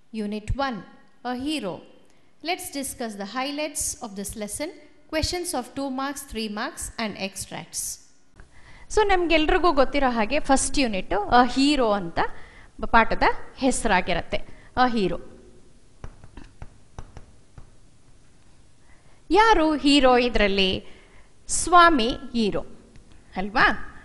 Unit 1 A Hero. Let's discuss the highlights of this lesson, questions of 2 marks, 3 marks, and extracts. So ನಮಗೆಲ್ರಿಗೂ ಗೊತ್ತಿರೋ ಹಾಗೆ first unit a hero ಅಂತ ಬ- ಪಾಠದ ಹೆಸರಾಗಿರತ್ತೆ a hero ಯಾರು hero ಇದರಲ್ಲಿ ಸ್ವಾಮಿ ಹೀರೋ ಅಲ್ವಾ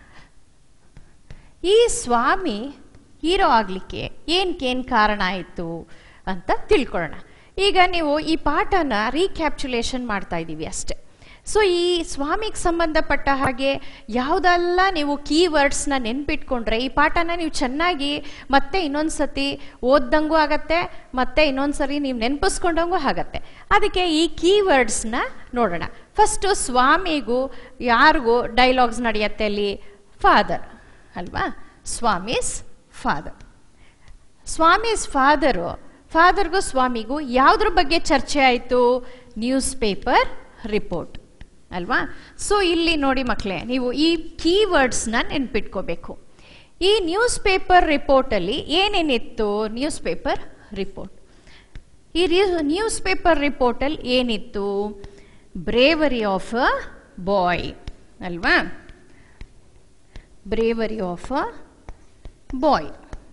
ಈ ಸ್ವಾಮಿ ಹೀರೋ ಆಗಲಿಕ್ಕೆ ಏನಕ್ಕೇನು ಕಾರಣ ಆಯಿತು ಅಂತ ತಿಳ್ಕೊಳ್ಳೋಣ ಈಗ ನೀವು ಈ ಪಾಠನ ರೀಕ್ಯಾಪ್ಚುಲೇಷನ್ ಮಾಡ್ತಾ ಇದ್ದೀವಿ ಅಷ್ಟೆ ಸೊ ಈ ಸ್ವಾಮಿಗೆ ಸಂಬಂಧಪಟ್ಟ ಹಾಗೆ ಯಾವುದೆಲ್ಲ ನೀವು ಕೀವರ್ಡ್ಸ್ನ ನೆನ್ಪಿಟ್ಕೊಂಡ್ರೆ ಈ ಪಾಠನ ನೀವು ಚೆನ್ನಾಗಿ ಮತ್ತೆ ಇನ್ನೊಂದು ಸತಿ ಓದ್ದಂಗೂ ಆಗತ್ತೆ ಮತ್ತೆ ಇನ್ನೊಂದು ಸರಿ ನೀವು ನೆನಪಿಸ್ಕೊಂಡಂಗೂ ಆಗತ್ತೆ ಅದಕ್ಕೆ ಈ ಕೀವರ್ಡ್ಸ್ನ ನೋಡೋಣ ಫಸ್ಟು ಸ್ವಾಮಿಗೂ ಯಾರಿಗೂ ಡೈಲಾಗ್ಸ್ ನಡೆಯುತ್ತೆ ಅಲ್ಲಿ ಫಾದರ್ ಅಲ್ವಾ ಸ್ವಾಮೀಸ್ ಫಾದರ್ ಸ್ವಾಮೀಸ್ ಫಾದರು ಫಾದರ್ಗೂ ಸ್ವಾಮಿಗೂ ಯಾವುದ್ರ ಬಗ್ಗೆ ಚರ್ಚೆ ಆಯಿತು ನ್ಯೂಸ್ ಪೇಪರ್ ರಿಪೋರ್ಟ್ ಅಲ್ವಾ ಸೊ ಇಲ್ಲಿ ನೋಡಿ ಮಕ್ಕಳೇ ನೀವು ಈ ಕೀವರ್ಡ್ಸ್ನ ನೆನ್ಪಿಟ್ಕೋಬೇಕು ಈ ನ್ಯೂಸ್ ಪೇಪರ್ ರಿಪೋರ್ಟಲ್ಲಿ ಏನೇನಿತ್ತು ನ್ಯೂಸ್ ಪೇಪರ್ ರಿಪೋರ್ಟ್ ಈ ನ್ಯೂಸ್ ಪೇಪರ್ ರಿಪೋರ್ಟಲ್ಲಿ ಏನಿತ್ತು ಬ್ರೇವರಿ ಆಫ್ ಅ ಬಾಯ್ ಅಲ್ವಾ bravery of a boy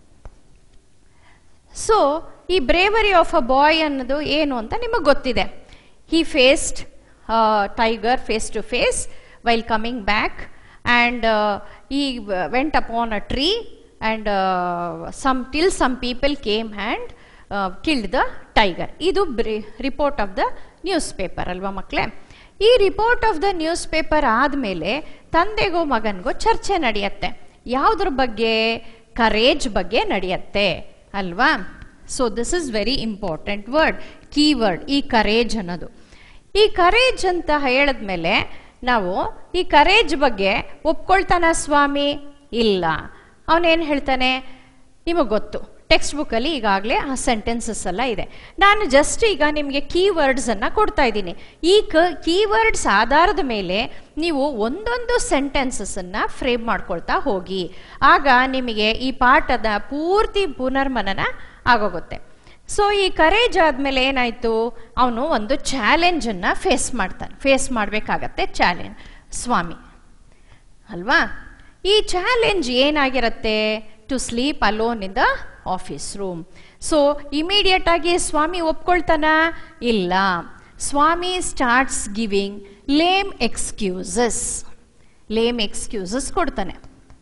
so ಈ ಬ್ರೇವರಿ ಆಫ್ ಅ ಬಾಯ್ ಅನ್ನೋದು ಏನು ಅಂತ ನಿಮಗೆ ಗೊತ್ತಿದೆ he faced tiger face to face while coming back and he went upon a tree and some till some people came and killed the tiger ಇದು brief report of the newspaper ಅಲ್ವಾ ಮಕ್ಕಳೇ ಈ report of the newspaper ಆದಮೇಲೆ ತಂದೆಗೋ ಮಗನಿಗೋ ಚರ್ಚೆ ನಡೆಯುತ್ತೆ ಯಾವುದ್ರ ಬಗ್ಗೆ ಕರೇಜ್ ಬಗ್ಗೆ ನಡೆಯುತ್ತೆ ಅಲ್ವಾ so this is very important word keyword ಈ ಕರೇಜ್ ಅನ್ನೋದು ಈ ಕರೇಜ್ ಅಂತ ಹೇಳಿದ್ಮೇಲೆ ನಾವು ಈ ಕರೇಜ್ ಬಗ್ಗೆ ಒಪ್ಕೊಳ್ತಾನ ಸ್ವಾಮಿ ಇಲ್ಲ ಅವನೇನು ಹೇಳ್ತಾನೆ ನಿಮಗೆ ಗೊತ್ತು ಟೆಕ್ಸ್ಟ್ ಬುಕ್ಕಲ್ಲಿ ಈಗಾಗಲೇ ಆ ಸೆಂಟೆನ್ಸಸ್ ಎಲ್ಲ ಇದೆ ನಾನು ಜಸ್ಟ್ ಈಗ ನಿಮಗೆ ಕೀವರ್ಡ್ಸನ್ನು ಕೊಡ್ತಾ ಇದ್ದೀನಿ ಈ ಕ ಕೀವರ್ಡ್ಸ್ ಆಧಾರದ ಮೇಲೆ ನೀವು ಒಂದೊಂದು ಸೆಂಟೆನ್ಸಸ್ಸನ್ನು ಫ್ರೇಮ್ ಮಾಡ್ಕೊಳ್ತಾ ಹೋಗಿ ಆಗ ನಿಮಗೆ ಈ ಪಾಠದ ಪೂರ್ತಿ ಪುನರ್ಮನನ ಆಗೋಗುತ್ತೆ ಸೊ ಈ ಕರೇಜ್ ಆದಮೇಲೆ ಏನಾಯಿತು ಅವನು ಒಂದು ಚಾಲೆಂಜನ್ನು ಫೇಸ್ ಮಾಡ್ತಾನೆ ಫೇಸ್ ಮಾಡಬೇಕಾಗತ್ತೆ ಚಾಲೆಂಜ್ ಸ್ವಾಮಿ ಅಲ್ವಾ ಈ ಚಾಲೆಂಜ್ ಏನಾಗಿರುತ್ತೆ to sleep alone in the office room so immediate ಆಗಿ ಸ್ವಾಮಿ ಒಪ್ಕೊಳ್ತಾನ ಇಲ್ಲ Swami starts giving lame excuses lame excuses ಕೊಡ್ತಾನೆ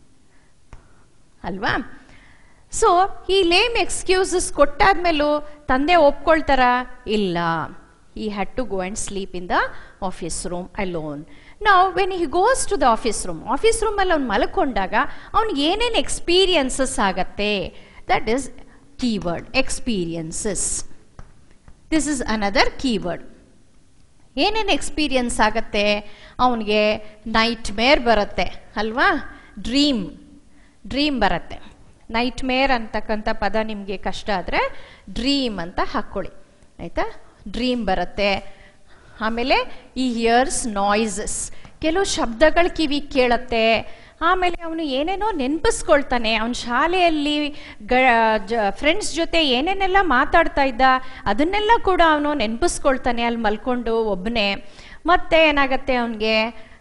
ಅಲ್ವಾ ಸೊ ಈ ಲೇಮ್ ಎಕ್ಸ್ಕ್ಯೂಸಸ್ ಕೊಟ್ಟಾದ್ಮೇಲೂ ತಂದೆ ಒಪ್ಕೊಳ್ತಾರ ಇಲ್ಲ he had to go and sleep in the office room alone ನಾವು when he goes to the office room office ರೂಮಲ್ಲಿ ಅವ್ನು ಮಲ್ಕೊಂಡಾಗ ಅವ್ನಿಗೆ ಏನೇನು ಎಕ್ಸ್ಪೀರಿಯನ್ಸಸ್ ಆಗತ್ತೆ that is keyword experiences this is another keyword ಏನೇನು ಎಕ್ಸ್ಪೀರಿಯನ್ಸ್ ಆಗತ್ತೆ ಅವನಿಗೆ ನೈಟ್ ಮೇರ್ ಬರುತ್ತೆ ಅಲ್ವಾ ಡ್ರೀಮ್ ಡ್ರೀಮ್ ಬರುತ್ತೆ ನೈಟ್ ಮೇರ್ ಅಂತಕ್ಕಂಥ ಪದ ನಿಮಗೆ ಕಷ್ಟ ಆದರೆ ಡ್ರೀಮ್ ಅಂತ ಹಾಕ್ಕೊಳ್ಳಿ ಆಯಿತಾ ಡ್ರೀಮ್ ಬರುತ್ತೆ ಆಮೇಲೆ ಈ ಹಿಯರ್ಸ್ ನಾಯ್ಸಸ್ ಕೆಲವು ಶಬ್ದಗಳು ಕಿವಿ ಕೇಳತ್ತೆ ಆಮೇಲೆ ಅವನು ಏನೇನೋ ನೆನಪಿಸ್ಕೊಳ್ತಾನೆ ಅವನ ಶಾಲೆಯಲ್ಲಿ ಗ ಫ್ರೆಂಡ್ಸ್ ಜೊತೆ ಏನೇನೆಲ್ಲ ಮಾತಾಡ್ತಾ ಇದ್ದ ಅದನ್ನೆಲ್ಲ ಕೂಡ ಅವನು ನೆನಪಿಸ್ಕೊಳ್ತಾನೆ ಅಲ್ಲಿ ಮಲ್ಕೊಂಡು ಒಬ್ಬನೇ ಮತ್ತೆ ಏನಾಗತ್ತೆ ಅವನಿಗೆ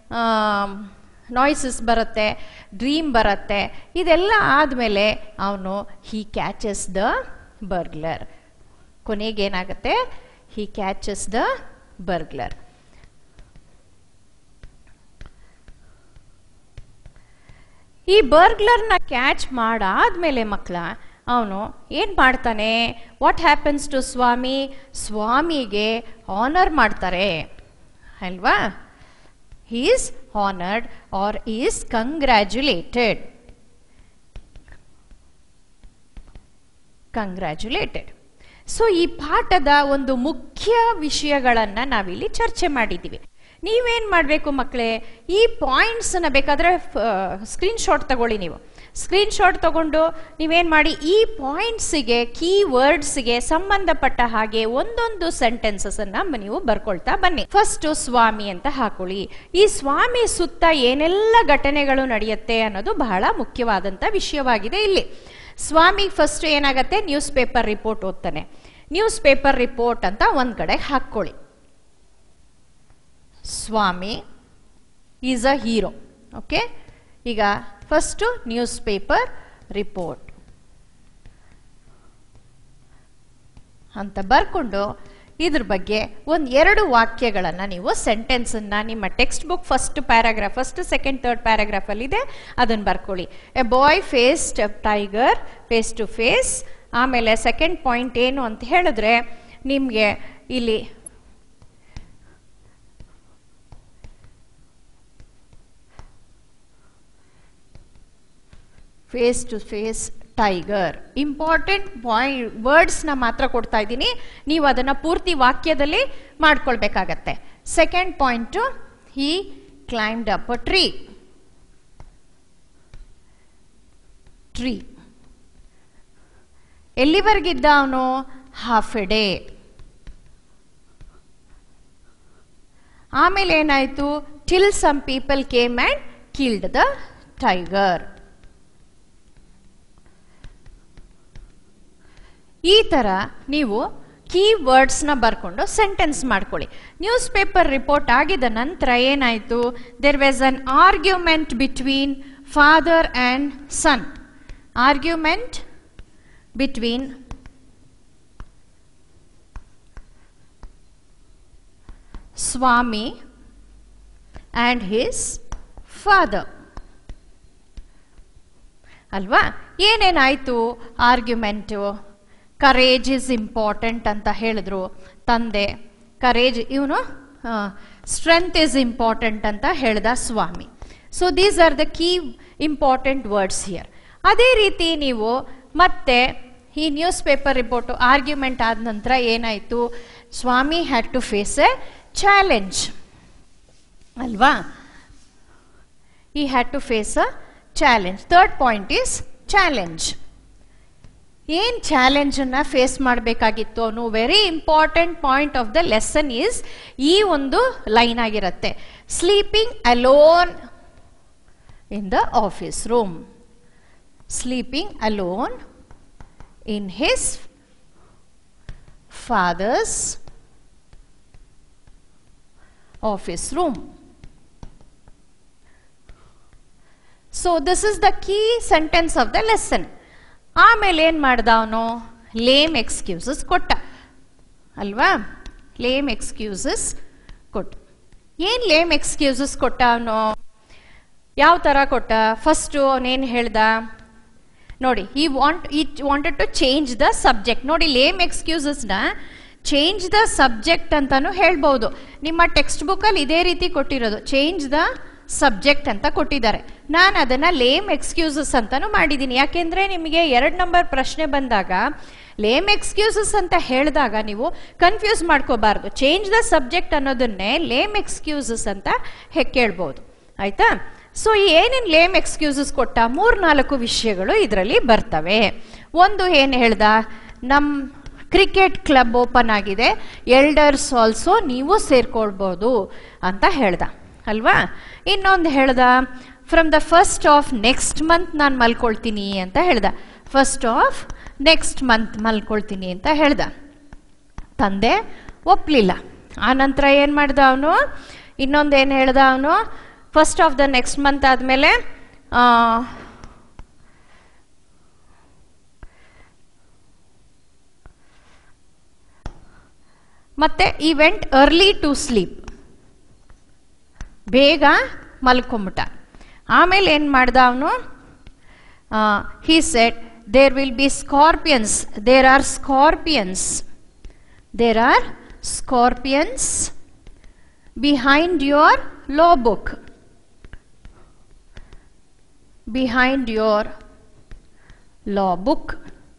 ನಾಯ್ಸಸ್ ಬರುತ್ತೆ ಡ್ರೀಮ್ ಬರುತ್ತೆ ಇದೆಲ್ಲ ಆದಮೇಲೆ ಅವನು ಹಿ ಕ್ಯಾಚಸ್ ದ ಬರ್ಗ್ಲರ್ ಕೊನೆಗೇನಾಗುತ್ತೆ ಹಿ ಕ್ಯಾಚಸ್ ದ ಬರ್ಗ್ಲರ್ ಈ ಬರ್ಗ್ಲರ್ನ ಕ್ಯಾಚ್ ಮಾಡಾದ್ಮೇಲೆ ಮಕ್ಕಳ ಅವನು ಏನು ಮಾಡ್ತಾನೆ ವಾಟ್ ಹ್ಯಾಪನ್ಸ್ ಟು ಸ್ವಾಮಿ ಸ್ವಾಮಿಗೆ ಆನರ್ ಮಾಡ್ತಾರೆ ಅಲ್ವಾ is honoured or is congratulated congratulated so ಈ ಪಾಠದ ಒಂದು ಮುಖ್ಯ ವಿಷಯಗಳನ್ನು ನಾವಿಲ್ಲಿ ಚರ್ಚೆ ಮಾಡಿದ್ದೀವಿ ನೀವೇನು ಮಾಡಬೇಕು ಮಕ್ಕಳೇ ಈ ಪಾಯಿಂಟ್ಸನ್ನು ಬೇಕಾದರೆ ಸ್ಕ್ರೀನ್ಶಾಟ್ ತಗೊಳ್ಳಿ ನೀವು ಸ್ಕ್ರೀನ್ಶಾಟ್ ತಗೊಂಡು ನೀವೇನು ಮಾಡಿ ಈ ಪಾಯಿಂಟ್ಸಿಗೆ ಕೀ ವರ್ಡ್ಸ್ಗೆ ಸಂಬಂಧಪಟ್ಟ ಹಾಗೆ ಒಂದೊಂದು ಸೆಂಟೆನ್ಸಸ್ಸನ್ನು ನೀವು ಬರ್ಕೊಳ್ತಾ ಬನ್ನಿ ಫಸ್ಟ್ ಸ್ವಾಮಿ ಅಂತ ಹಾಕೊಳ್ಳಿ ಈ ಸ್ವಾಮಿ ಸುತ್ತ ಏನೆಲ್ಲ ಘಟನೆಗಳು ನಡೆಯುತ್ತೆ ಅನ್ನೋದು ಬಹಳ ಮುಖ್ಯವಾದಂಥ ವಿಷಯವಾಗಿದೆ ಇಲ್ಲಿ ಸ್ವಾಮಿ ಫಸ್ಟ್ ಏನಾಗತ್ತೆ ನ್ಯೂಸ್ ಪೇಪರ್ ರಿಪೋರ್ಟ್ ಓದ್ತಾನೆ ನ್ಯೂಸ್ ಪೇಪರ್ ರಿಪೋರ್ಟ್ ಅಂತ ಒಂದ್ ಕಡೆ ಹಾಕ್ಕೊಳ್ಳಿ Swami is a hero okay ಈಗ ಫಸ್ಟು ನ್ಯೂಸ್ ಪೇಪರ್ ರಿಪೋರ್ಟ್ ಅಂತ ಬರ್ಕೊಂಡು ಇದ್ರ ಬಗ್ಗೆ ಒಂದು ಎರಡು ವಾಕ್ಯಗಳನ್ನು ನೀವು ಸೆಂಟೆನ್ಸನ್ನು ನಿಮ್ಮ textbook first paragraph first second third ಪ್ಯಾರಾಗ್ರಾಫಲ್ಲಿ ಇದೆ ಅದನ್ನು ಬರ್ಕೊಳ್ಳಿ a boy faced tiger face to face ಆಮೇಲೆ ಸೆಕೆಂಡ್ ಪಾಯಿಂಟ್ ಏನು ಅಂತ ಹೇಳಿದ್ರೆ ನಿಮಗೆ ಇಲ್ಲಿ face to face tiger important point ವರ್ಡ್ಸ್ನ ಮಾತ್ರ ಕೊಡ್ತಾ ಇದ್ದೀನಿ ನೀವು ಅದನ್ನು ಪೂರ್ತಿ ವಾಕ್ಯದಲ್ಲಿ ಮಾಡ್ಕೊಳ್ಬೇಕಾಗತ್ತೆ second point he climbed up a tree tree ಎಲ್ಲಿವರೆಗಿದ್ದ ಅವನು ಹಾಫ್ ಎ ಡೇ ಆಮೇಲೆ ಏನಾಯಿತು till some people came and killed the tiger ಈ ಥರ ನೀವು ಕೀ ವರ್ಡ್ಸ್ನ ಬರ್ಕೊಂಡು ಸೆಂಟೆನ್ಸ್ ಮಾಡ್ಕೊಳ್ಳಿ ನ್ಯೂಸ್ ಪೇಪರ್ ರಿಪೋರ್ಟ್ ಆಗಿದ ನಂತರ ಏನಾಯಿತು there was an argument between father and son argument between Swami and his father ಅಲ್ವಾ ಏನೇನಾಯಿತು ಆರ್ಗ್ಯುಮೆಂಟು ಕರೇಜ್ ಇಸ್ ಇಂಪಾರ್ಟೆಂಟ್ ಅಂತ ಹೇಳಿದ್ರು ತಂದೆ ಕರೇಜ್ ಇವನು ಸ್ಟ್ರೆಂತ್ ಇಸ್ ಇಂಪಾರ್ಟೆಂಟ್ ಅಂತ ಹೇಳ್ದ Swami so these are the key important words here ಅದೇ ರೀತಿ ನೀವು ಮತ್ತೆ ಈ ನ್ಯೂಸ್ ಪೇಪರ್ ರಿಪೋರ್ಟು ಆರ್ಗ್ಯುಮೆಂಟ್ ಆದ ನಂತರ ಏನಾಯಿತು Swami had to face a challenge ಅಲ್ವಾ he had to face a challenge third point is challenge ಏನು ಚಾಲೆಂಜನ್ನು ಫೇಸ್ ಮಾಡಬೇಕಾಗಿತ್ತು ಅನ್ನೋ very important point of the lesson is ಈ ಒಂದು ಲೈನ್ ಆಗಿರುತ್ತೆ sleeping alone in the office room sleeping alone in his father's office room so this is the key sentence of the lesson ಆಮೇಲೆ ಏನು ಮಾಡ್ದ ಅವನು ಲೇಮ್ excuses ಕೊಟ್ಟ ಅಲ್ವಾ ಲೇಮ್ excuses ಕೊಟ್ಟ ಏನು ಲೇಮ್ ಎಕ್ಸ್ಕ್ಯೂಸಸ್ ಕೊಟ್ಟ ಅವನು ಯಾವ ಥರ ಕೊಟ್ಟ ಫಸ್ಟು ಅವನೇನು ಹೇಳ್ದ ನೋಡಿ he want it wanted to change the subject ನೋಡಿ ಲೇಮ್ ಎಕ್ಸ್ಕ್ಯೂಸಸ್ನ ಚೇಂಜ್ ದ ಸಬ್ಜೆಕ್ಟ್ ಅಂತಾನು ಹೇಳ್ಬೋದು ನಿಮ್ಮ ಟೆಕ್ಸ್ಟ್ ಬುಕ್ಕಲ್ಲಿ ಇದೇ ರೀತಿ ಕೊಟ್ಟಿರೋದು ಚೇಂಜ್ ದ ಸಬ್ಜೆಕ್ಟ್ ಅಂತ ಕೊಟ್ಟಿದ್ದಾರೆ ನಾನು ಅದನ್ನು ಲೇಮ್ ಎಕ್ಸ್ಕ್ಯೂಸಸ್ ಅಂತಾನು ಮಾಡಿದ್ದೀನಿ ಯಾಕೆಂದರೆ ನಿಮಗೆ ಎರಡು ನಂಬರ್ ಪ್ರಶ್ನೆ ಬಂದಾಗ ಲೇಮ್ ಎಕ್ಸ್ಕ್ಯೂಸಸ್ ಅಂತ ಹೇಳಿದಾಗ ನೀವು ಕನ್ಫ್ಯೂಸ್ ಮಾಡ್ಕೋಬಾರ್ದು ಚೇಂಜ್ ದ ಸಬ್ಜೆಕ್ಟ್ ಅನ್ನೋದನ್ನೇ ಲೇಮ್ ಎಕ್ಸ್ಕ್ಯೂಸಸ್ ಅಂತ ಹೆ ಕೇಳ್ಬೋದು ಆಯ್ತಾ ಸೊ ಏನೇನು ಲೇಮ್ ಎಕ್ಸ್ಕ್ಯೂಸಸ್ ಕೊಟ್ಟ ಮೂರು ನಾಲ್ಕು ವಿಷಯಗಳು ಇದರಲ್ಲಿ ಬರ್ತವೆ ಒಂದು ಏನು ಹೇಳ್ದ ನಮ್ಮ ಕ್ರಿಕೆಟ್ ಕ್ಲಬ್ ಓಪನ್ ಆಗಿದೆ ಎಲ್ಡರ್ಸ್ ಆಲ್ಸೋ ನೀವು ಸೇರ್ಕೊಳ್ಬೋದು ಅಂತ ಹೇಳ್ದ ಅಲ್ವಾ ಇನ್ನೊಂದು ಹೇಳ್ದ from the first of next month ನಾನು ಮಲ್ಕೊಳ್ತೀನಿ ಅಂತ ಹೇಳ್ದ ಫಸ್ಟ್ ಆಫ್ ನೆಕ್ಸ್ಟ್ ಮಂತ್ ಮಲ್ಕೊಳ್ತೀನಿ ಅಂತ ಹೇಳ್ದ ತಂದೆ ಒಪ್ಪಲಿಲ್ಲ ಆ ನಂತರ ಏನು ಮಾಡ್ದ ಅವನು ಇನ್ನೊಂದು ಏನು ಹೇಳ್ದ ಅವನು first of the next month ಆದಮೇಲೆ ಮತ್ತೆ ಈ ವೆಂಟ್ ಅರ್ಲಿ ಟು ಸ್ಲೀಪ್ ಬೇಗ ಮಲ್ಕೊಂಬಿಟ್ಟ ಆಮೇಲೆ ಏನು ಮಾಡ್ದ ಅವನು he said there will be scorpions there are scorpions there are scorpions behind your law book behind your law book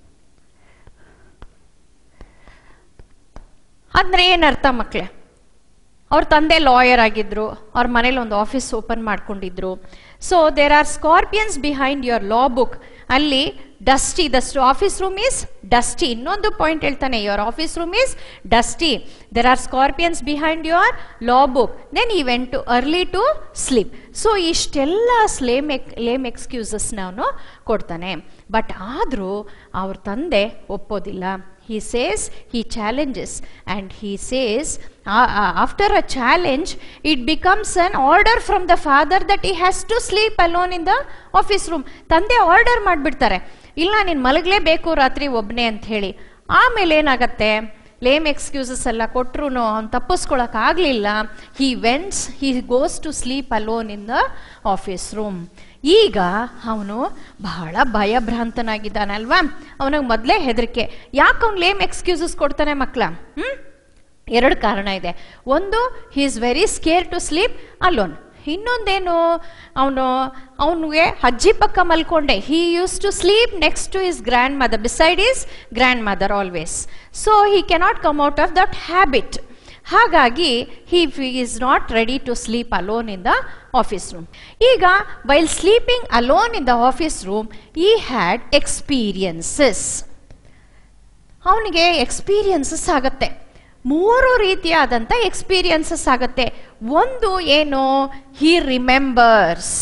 ಅಂದ್ರೆ ಏನರ್ಥ ಮಕ್ಕಳೇ ಅವ್ರ ತಂದೆ ಲಾಯರ್ ಆಗಿದ್ರು ಅವ್ರ ಮನೇಲಿ ಒಂದು ಆಫೀಸ್ ಓಪನ್ ಮಾಡ್ಕೊಂಡಿದ್ರು so there are scorpions behind your law book ಅಲ್ಲಿ dusty the office room is dusty ಇನ್ನೊಂದು ಪಾಯಿಂಟ್ ಹೇಳ್ತಾನೆ your office room is dusty there are scorpions behind your law book then he went to early to sleep so ಇಷ್ಟೆಲ್ಲ ಸ್ಲೇಮ್ ಎಕ್ ಲೇಮ್ ಎಕ್ಸ್ಕ್ಯೂಸಸ್ನ ಅವನು ಕೊಡ್ತಾನೆ but ಆದರೂ ಅವ್ರ ತಂದೆ ಒಪ್ಪೋದಿಲ್ಲ he says he challenges and he says uh, uh, after a challenge it becomes an order from the father that he has to sleep alone in the office room ತಂದೆ order ಮಾಡಿಬಿಡ್ತಾರೆ ಇಲ್ಲ ನೀನು ಮಲಗಲೇಬೇಕು ರಾತ್ರಿ ಒಬ್ಬನೇ ಅಂತ ಹೇಳಿ ಆಮೇಲೆ ಏನಾಗತ್ತೆ ಲೇಮ್ ಎಕ್ಸ್ಕ್ಯೂಸಸ್ ಎಲ್ಲ ಕೊಟ್ಟರು ಅವ್ನು ತಪ್ಪಿಸ್ಕೊಳಕ್ ಆಗಲಿಲ್ಲ he wents he goes to sleep alone in the office room ಈಗ ಅವನು ಬಹಳ ಭಯಭ್ರಾಂತನಾಗಿದ್ದಾನಲ್ವಾ ಅವನಿಗೆ ಮೊದಲೇ ಹೆದರಿಕೆ ಯಾಕೆ ಅವ್ನು ಲೇಮ್ ಎಕ್ಸ್ಕ್ಯೂಸಸ್ ಕೊಡ್ತಾನೆ ಮಕ್ಕಳ ಹ್ಮ್ ಎರಡು ಕಾರಣ ಇದೆ ಒಂದು he is very scare to sleep alone ಇನ್ನೊಂದೇನು ಅವನು ಅವನಿಗೆ ಅಜ್ಜಿ ಪಕ್ಕ ಮಲ್ಕೊಂಡೆ he use to sleep next to his grandmother beside his grandmother always so he cannot come out of that habit ಹಾಗಾಗಿ he is not ready to sleep alone in the office room ಈಗ while sleeping alone in the office room he had experiences ಅವನಿಗೆ experiences ಆಗತ್ತೆ ಮೂರು ರೀತಿಯಾದಂಥ experiences ಆಗತ್ತೆ ಒಂದು ಏನು ಹಿ remembers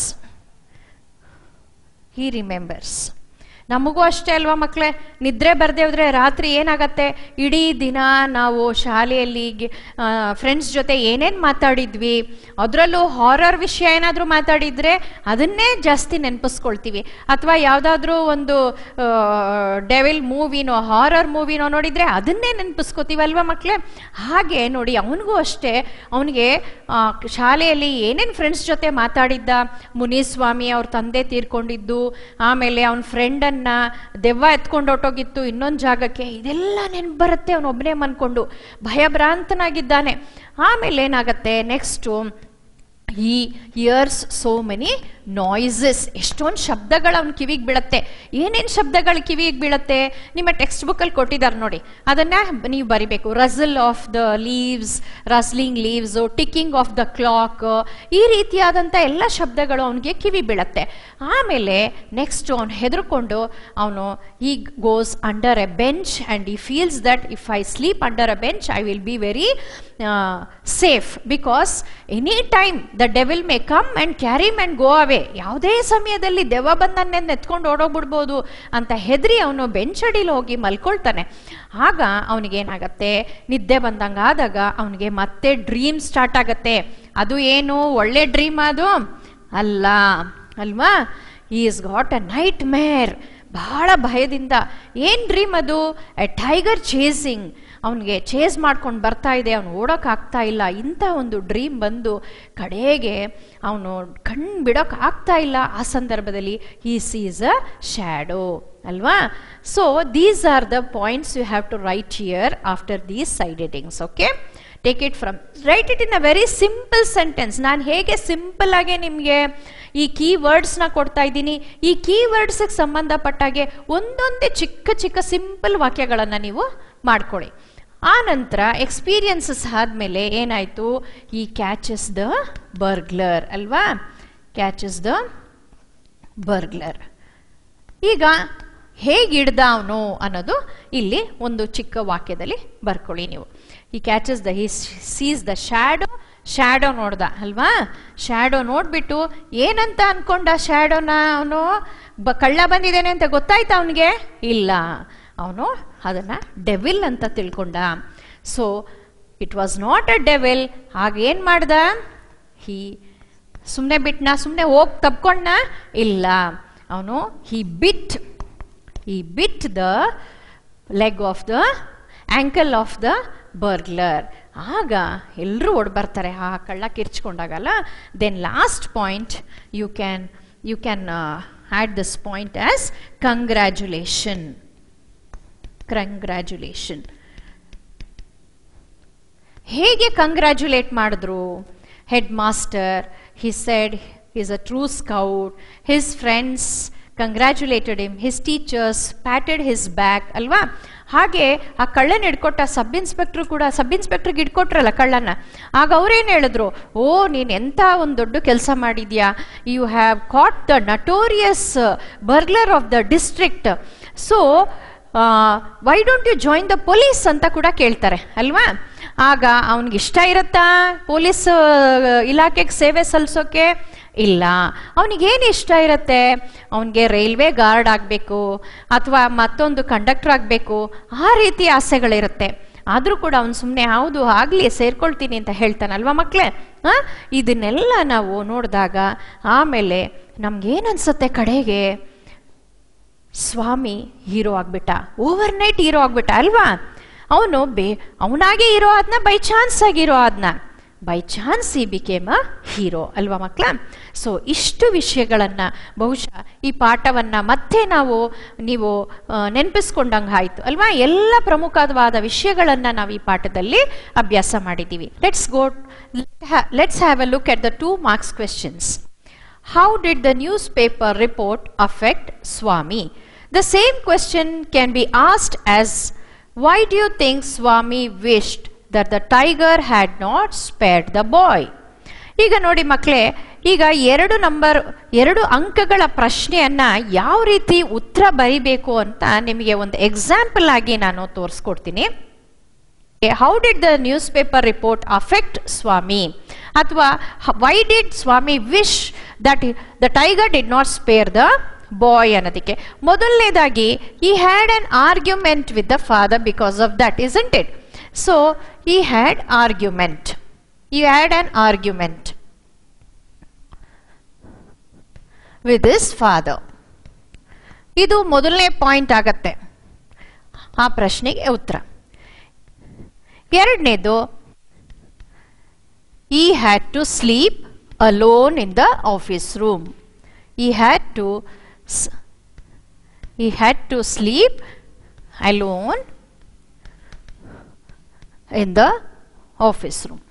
ಹಿ remembers ನಮಗೂ ಅಷ್ಟೇ ಅಲ್ವಾ ಮಕ್ಕಳೇ ನಿದ್ರೆ ಬರದೇ ಹೋದ್ರೆ ರಾತ್ರಿ ಏನಾಗತ್ತೆ ಇಡೀ ದಿನ ನಾವು ಶಾಲೆಯಲ್ಲಿ ಫ್ರೆಂಡ್ಸ್ ಜೊತೆ ಏನೇನು ಮಾತಾಡಿದ್ವಿ ಅದರಲ್ಲೂ ಹಾರರ್ ವಿಷಯ ಏನಾದರೂ ಮಾತಾಡಿದರೆ ಅದನ್ನೇ ಜಾಸ್ತಿ ನೆನಪಿಸ್ಕೊಳ್ತೀವಿ ಅಥವಾ ಯಾವುದಾದ್ರೂ ಒಂದು ಡೆವಿಲ್ ಮೂವಿನೋ ಹಾರರ್ ಮೂವಿನೋ ನೋಡಿದರೆ ಅದನ್ನೇ ನೆನಪಿಸ್ಕೋತೀವಲ್ವಾ ಮಕ್ಕಳೇ ಹಾಗೆ ನೋಡಿ ಅವನಿಗೂ ಅಷ್ಟೇ ಅವನಿಗೆ ಶಾಲೆಯಲ್ಲಿ ಏನೇನು ಫ್ರೆಂಡ್ಸ್ ಜೊತೆ ಮಾತಾಡಿದ್ದ ಮುನಿಸ್ವಾಮಿ ಅವ್ರ ತಂದೆ ತೀರ್ಕೊಂಡಿದ್ದು ಆಮೇಲೆ ಅವನ ಫ್ರೆಂಡನ್ನು ದೆವ್ವ ಎತ್ಕೊಂಡು ಹೊಟ್ಟೋಗಿತ್ತು ಇನ್ನೊಂದು ಜಾಗಕ್ಕೆ ಇದೆಲ್ಲ ನೆನಪು ಬರುತ್ತೆ ಅವನೊಬ್ಬನೇ ಮನ್ಕೊಂಡು ಭಯಭ್ರಾಂತನಾಗಿದ್ದಾನೆ ಆಮೇಲೆ ಏನಾಗತ್ತೆ ನೆಕ್ಸ್ಟು ಈ ಇಯರ್ಸ್ ಸೋ ಮೆನಿ ನಾಯ್ಸಸ್ ಎಷ್ಟೊಂದು ಶಬ್ದಗಳು ಅವ್ನ ಕಿವಿಗೆ ಬೀಳತ್ತೆ ಏನೇನು ಶಬ್ದಗಳು ಕಿವಿಗೆ ಬೀಳತ್ತೆ ನಿಮ್ಮ ಟೆಕ್ಸ್ಟ್ ಬುಕ್ಕಲ್ಲಿ ಕೊಟ್ಟಿದ್ದಾರೆ ನೋಡಿ ಅದನ್ನ ನೀವು ಬರಿಬೇಕು rustle of the leaves rustling leaves ticking of the clock ಈ ರೀತಿಯಾದಂಥ ಎಲ್ಲ ಶಬ್ದಗಳು ಅವನಿಗೆ ಕಿವಿ ಬೀಳತ್ತೆ ಆಮೇಲೆ ನೆಕ್ಸ್ಟ್ ಅವನು ಹೆದರ್ಕೊಂಡು ಅವನು he goes under a bench and he feels that if I sleep under a bench I will be very safe because any time the devil may come and carry and go away ಯಾವುದೇ ಸಮಯದಲ್ಲಿ ದೆವ್ವ ಬಂದನ್ನೇ ಎತ್ಕೊಂಡು ಓಡೋಗ್ಬಿಡ್ಬೋದು ಅಂತ ಹೆದರಿ ಅವನು ಬೆಂಚಡಿಲಿ ಹೋಗಿ ಮಲ್ಕೊಳ್ತಾನೆ ಆಗ ಅವನಿಗೇನಾಗತ್ತೆ ನಿದ್ದೆ ಬಂದಂಗೆ ಆದಾಗ ಅವನಿಗೆ ಮತ್ತೆ ಡ್ರೀಮ್ ಸ್ಟಾರ್ಟ್ ಆಗತ್ತೆ ಅದು ಏನು ಒಳ್ಳೆ ಡ್ರೀಮ್ ಅದು ಅಲ್ಲ ಅಲ್ವಾ ಈಸ್ ಗಾಟ್ ಅ ನೈಟ್ ಮೇರ್ ಬಹಳ ಭಯದಿಂದ ಏನು ಡ್ರೀಮ್ ಅದು ಎ ಟೈಗರ್ ಚೇಸಿಂಗ್ ಅವನಿಗೆ ಚೇಸ್ ಮಾಡ್ಕೊಂಡು ಬರ್ತಾ ಇದೆ ಅವನು ಓಡೋಕ್ಕಾಗ್ತಾ ಇಲ್ಲ ಇಂಥ ಒಂದು ಡ್ರೀಮ್ ಬಂದು ಕಡೆಗೆ ಅವನು ಕಣ್ಣು ಬಿಡೋಕೆ ಆಗ್ತಾ ಇಲ್ಲ ಆ ಸಂದರ್ಭದಲ್ಲಿ ಈ ಸೀಸ್ ಅ ಶ್ಯಾಡೋ ಅಲ್ವಾ so these are the points you have to write here after these side headings okay take it from write it in a very simple sentence ನಾನು ಹೇಗೆ ಸಿಂಪಲ್ ಆಗಿ ನಿಮಗೆ ಈ ಕೀ ವರ್ಡ್ಸ್ನ ಕೊಡ್ತಾ ಇದ್ದೀನಿ ಈ key ವರ್ಡ್ಸ್ಗೆ ಸಂಬಂಧಪಟ್ಟಾಗೆ ಒಂದೊಂದೇ ಚಿಕ್ಕ ಚಿಕ್ಕ ಸಿಂಪಲ್ ವಾಕ್ಯಗಳನ್ನು ನೀವು ಮಾಡ್ಕೊಳ್ಳಿ ಆ ನಂತರ ಎಕ್ಸ್ಪೀರಿಯನ್ಸಸ್ ಆದಮೇಲೆ ಏನಾಯಿತು ಈ ಕ್ಯಾಚಸ್ ದ ಬರ್ಗ್ಲರ್ ಅಲ್ವಾ ಕ್ಯಾಚಸ್ ದ ಬರ್ಗ್ಲರ್ ಈಗ ಹೇಗೆ ಹಿಡ್ದ ಅವನು ಅನ್ನೋದು ಇಲ್ಲಿ ಒಂದು ಚಿಕ್ಕ ವಾಕ್ಯದಲ್ಲಿ ಬರ್ಕೊಳ್ಳಿ ನೀವು he catches the he sees the shadow shadow ನೋಡ್ದ ಅಲ್ವಾ ಶ್ಯಾಡೋ ನೋಡ್ಬಿಟ್ಟು ಏನಂತ ಅನ್ಕೊಂಡ ಶ್ಯಾಡೋನ ಅವನು ಬ ಕಳ್ಳ ಬಂದಿದ್ದೇನೆ ಅಂತ ಗೊತ್ತಾಯ್ತಾ ಅವನಿಗೆ ಇಲ್ಲ ಅವನು ಅದನ್ನು ಡೆವಿಲ್ ಅಂತ ತಿಳ್ಕೊಂಡ so it was not a devil ಆಗೇನು ಮಾಡ್ದ ಹಿ ಸುಮ್ಮನೆ ಬಿಟ್ನ ಸುಮ್ಮನೆ ಹೋಗಿ ತಪ್ಕೊಂಡ ಇಲ್ಲ ಅವನು he bit he bit the leg of the ankle of the burglar ಆಗ ಎಲ್ಲರೂ ಓಡ್ಬರ್ತಾರೆ ಆ ಕಳ್ಳ ಕಿರ್ಚ್ಕೊಂಡಾಗಲ್ಲ then last point you can you can add this point as congratulation congratulation ಹೇಗೆ ಕಂಗ್ರ್ಯಾಚುಲೇಟ್ ಮಾಡಿದ್ರು headmaster he said is a true scout his friends congratulated him his teachers patted his back ಅಲ್ವಾ ಹಾಗೆ ಆ ಕಳ್ಳನ ಹಿಡ್ಕೊಟ್ಟ sub inspector ಕೂಡ ಸಬ್ ಇನ್ಸ್ಪೆಕ್ಟ್ರಿಗೆ ಹಿಡ್ಕೊಟ್ರಲ್ಲ ಕಳ್ಳನ ಆಗ ಅವ್ರೇನು ಹೇಳಿದ್ರು ಓ ನೀನು ಎಂಥ ಒಂದು ದೊಡ್ಡ ಕೆಲಸ ಮಾಡಿದ್ಯಾ you have caught the notorious burglar of the district so why don't you join the police ಅಂತ ಕೂಡ ಕೇಳ್ತಾರೆ ಅಲ್ವಾ ಆಗ ಅವನಿಗೆ ಇಷ್ಟ ಇರುತ್ತಾ ಪೊಲೀಸ್ ಇಲಾಖೆಗೆ ಸೇವೆ ಸಲ್ಲಿಸೋಕೆ ಇಲ್ಲ ಅವನಿಗೇನು ಇಷ್ಟ ಇರುತ್ತೆ ಅವನಿಗೆ ರೈಲ್ವೆ ಗಾರ್ಡ್ ಆಗಬೇಕು ಅಥವಾ ಮತ್ತೊಂದು ಕಂಡಕ್ಟರ್ ಆಗಬೇಕು ಆ ರೀತಿ ಆಸೆಗಳಿರುತ್ತೆ ಆದರೂ ಕೂಡ ಅವನು ಸುಮ್ಮನೆ ಹೌದು ಆಗಲಿ ಸೇರ್ಕೊಳ್ತೀನಿ ಅಂತ ಹೇಳ್ತಾನಲ್ವಾ ಮಕ್ಕಳೇ ಹಾಂ ಇದನ್ನೆಲ್ಲ ನಾವು ನೋಡಿದಾಗ ಆಮೇಲೆ ನಮ್ಗೇನನ್ಸುತ್ತೆ ಕಡೆಗೆ ಸ್ವಾಮಿ ಹೀರೋ ಆಗ್ಬಿಟ್ಟ ಓವರ್ ನೈಟ್ ಹೀರೋ ಆಗ್ಬಿಟ್ಟ ಅಲ್ವಾ ಅವನು ಬೇ ಅವನಾಗೆ ಹೀರೋ ಆದ್ನ ಬೈ ಚಾನ್ಸ್ ಆಗಿ ಹೀರೋ ಆದ್ನ by chance he became a hero ಅಲ್ವಾ ಮಕ್ಕಳ ಸೊ ಇಷ್ಟು ವಿಷಯಗಳನ್ನು ಬಹುಶಃ ಈ ಪಾಠವನ್ನು ಮತ್ತೆ ನಾವು ನೀವು ನೆನಪಿಸ್ಕೊಂಡಂಗೆ ಆಯಿತು ಅಲ್ವಾ ಎಲ್ಲ ಪ್ರಮುಖವಾದ ವಿಷಯಗಳನ್ನು ನಾವು ಈ ಪಾಠದಲ್ಲಿ ಅಭ್ಯಾಸ ಮಾಡಿದ್ದೀವಿ let's go let's have a look at the two marks questions How did the newspaper report affect Swami? The same question can be asked as Why do you think Swami wished that the tiger had not spared the boy? ಈಗ ನೋಡಿ ಮಕ್ಕಳೇ ಈಗ ಎರಡು number ಎರಡು ಅಂಕಗಳ ಪ್ರಶ್ನೆಯನ್ನ ಯಾವ ರೀತಿ ಉತ್ತರ ಬರಿಬೇಕು ಅಂತ ನಿಮಗೆ ಒಂದು ಎಕ್ಸಾಂಪಲ್ ಆಗಿ ನಾನು ತೋರಿಸ್ಕೊಡ್ತೀನಿ how did the newspaper report affect Swami ಅಥವಾ why did Swami wish that the tiger did not spare the boy ಅನ್ನೋದಕ್ಕೆ ಮೊದಲನೇದಾಗಿ he had an argument with the father because of that isn't it so he had argument he had an argument with his father ಇದು ಮೊದಲನೇ point ಆಗತ್ತೆ ಆ ಪ್ರಶ್ನೆಗೆ ಉತ್ತರ ಎರಡನೇದು he had to sleep alone in the office room he had to ಈ had to sleep alone in the office room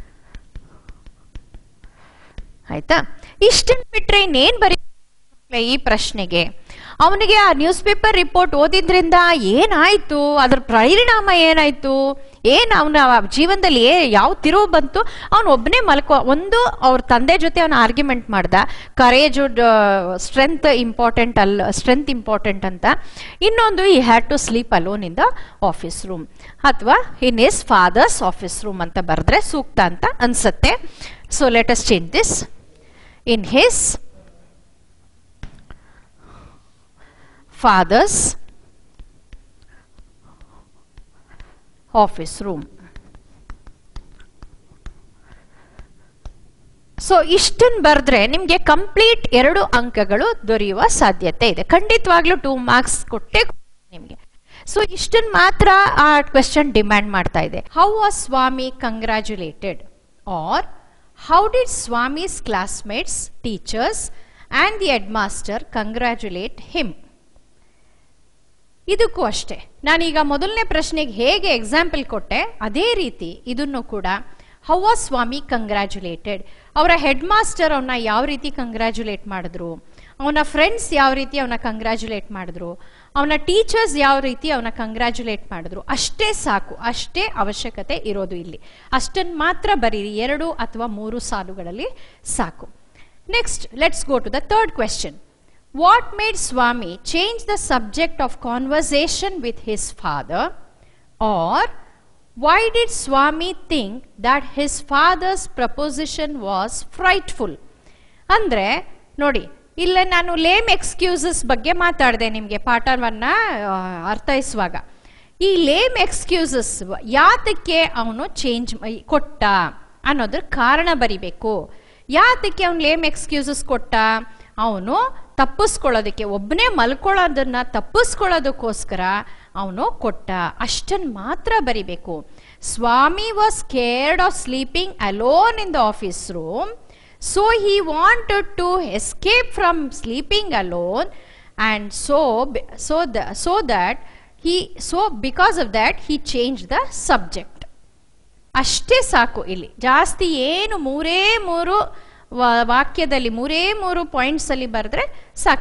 ಆಯ್ತಾ ಇಷ್ಟನ್ನು ಬಿಟ್ರೆ ಇನ್ನೇನು ಬರೀ ಈ ಪ್ರಶ್ನೆಗೆ ಅವನಿಗೆ ಆ ನ್ಯೂಸ್ ಪೇಪರ್ ರಿಪೋರ್ಟ್ ಓದಿದ್ರಿಂದ ಏನಾಯ್ತು ಅದ್ರ ಪರಿಣಾಮ ಏನಾಯ್ತು ಏನ್ ಅವನ ಜೀವನದಲ್ಲಿ ಏ ಯಾವ ತಿರುವು ಬಂತು ಅವನು ಒಬ್ಬನೇ ಮಲ್ಕೋ ಒಂದು ಅವ್ರ ತಂದೆ ಜೊತೆ ಅವನ ಆರ್ಗ್ಯುಮೆಂಟ್ ಮಾಡ್ದ ಕರೇಜ್ ಸ್ಟ್ರೆಂತ್ ಇಂಪಾರ್ಟೆಂಟ್ ಅಲ್ಲ ಸ್ಟ್ರೆಂತ್ ಇಂಪಾರ್ಟೆಂಟ್ ಅಂತ ಇನ್ನೊಂದು he had to sleep alone in the office room ಅಥವಾ in his father's office room ಅಂತ ಬರೆದ್ರೆ ಸೂಕ್ತ ಅಂತ ಅನ್ಸತ್ತೆ so let us change this in his father's office room. So ಇಷ್ಟನ್ನು ಬರೆದ್ರೆ ನಿಮಗೆ ಕಂಪ್ಲೀಟ್ ಎರಡು ಅಂಕಗಳು ದೊರೆಯುವ ಸಾಧ್ಯತೆ ಇದೆ ಖಂಡಿತವಾಗ್ಲೂ ಟೂ ಮಾರ್ಕ್ಸ್ ಕೊಟ್ಟೆ ನಿಮಗೆ ಸೊ ಇಷ್ಟನ್ನು ಮಾತ್ರ ಆ ಕ್ವೆಶನ್ ಡಿಮ್ಯಾಂಡ್ ಮಾಡ್ತಾ ಇದೆ how was Swami congratulated or how did Swami's classmates teachers and the headmaster congratulate him ಇದಕ್ಕೂ ಅಷ್ಟೇ ನಾನೀಗ ಮೊದಲನೇ ಪ್ರಶ್ನೆಗೆ ಹೇಗೆ ಎಕ್ಸಾಂಪಲ್ ಕೊಟ್ಟೆ ಅದೇ ರೀತಿ ಇದನ್ನು ಕೂಡ ಹೌವ ಸ್ವಾಮಿ ಕಂಗ್ರ್ಯಾಚುಲೇಟೆಡ್ ಅವರ ಹೆಡ್ ಮಾಸ್ಟರ್ ಅವನ್ನ ಯಾವ ರೀತಿ ಕಂಗ್ರ್ಯಾಚುಲೇಟ್ ಮಾಡಿದ್ರು ಅವನ ಫ್ರೆಂಡ್ಸ್ ಯಾವ ರೀತಿ ಅವನ ಕಂಗ್ರ್ಯಾಚುಲೇಟ್ ಮಾಡಿದ್ರು ಅವನ ಟೀಚರ್ಸ್ ಯಾವ ರೀತಿ ಅವನ ಕಂಗ್ರ್ಯಾಚುಲೇಟ್ ಮಾಡಿದ್ರು ಅಷ್ಟೇ ಸಾಕು ಅಷ್ಟೇ ಅವಶ್ಯಕತೆ ಇರೋದು ಇಲ್ಲಿ ಅಷ್ಟನ್ನು ಮಾತ್ರ ಬರೀರಿ ಎರಡು ಅಥವಾ ಮೂರು ಸಾಲುಗಳಲ್ಲಿ ಸಾಕು next let's go to the third question What made Swami change the subject of conversation with his father? Or why did Swami think that his father's proposition was frightful? ಅಂದರೆ ನೋಡಿ ಇಲ್ಲ ನಾನು ಲೇಮ್ ಎಕ್ಸ್ಕ್ಯೂಸಸ್ ಬಗ್ಗೆ ಮಾತಾಡಿದೆ ನಿಮಗೆ ಪಾಠವನ್ನ ಅರ್ಥೈಸುವಾಗ ಈ ಲೇಮ್ ಎಕ್ಸ್ಕ್ಯೂಸಸ್ ಯಾತಕ್ಕೆ ಅವನು ಚೇಂಜ್ ಕೊಟ್ಟ ಅನ್ನೋದ್ರ ಕಾರಣ ಬರಿಬೇಕು ಯಾತಕ್ಕೆ ಅವನು ಲೇಮ್ ಎಕ್ಸ್ಕ್ಯೂಸಸ್ ಕೊಟ್ಟ ಅವನು ತಪ್ಪಿಸ್ಕೊಳ್ಳೋದಕ್ಕೆ ಒಬ್ಬನೇ ಮಲ್ಕೊಳ್ಳೋದನ್ನ ತಪ್ಪಿಸ್ಕೊಳ್ಳೋದಕ್ಕೋಸ್ಕರ ಅವನು ಕೊಟ್ಟ ಅಷ್ಟನ್ನು ಮಾತ್ರ ಬರಿಬೇಕು Swami was scared of sleeping alone in the office room so he wanted to escape from sleeping alone and so so the so that he so because of that he change the subject ಅಷ್ಟೇ ಸಾಕು ಇಲ್ಲಿ ಜಾಸ್ತಿ ಏನು ಮೂರೇ ಮೂರು ವಾಕ್ಯದಲ್ಲಿ ಮೂರೇ ಮೂರು ಪಾಯಿಂಟ್ಸ್ ಅಲ್ಲಿ ಬರೆದ್ರೆ ಸಾಕಾಗುತ್ತೆ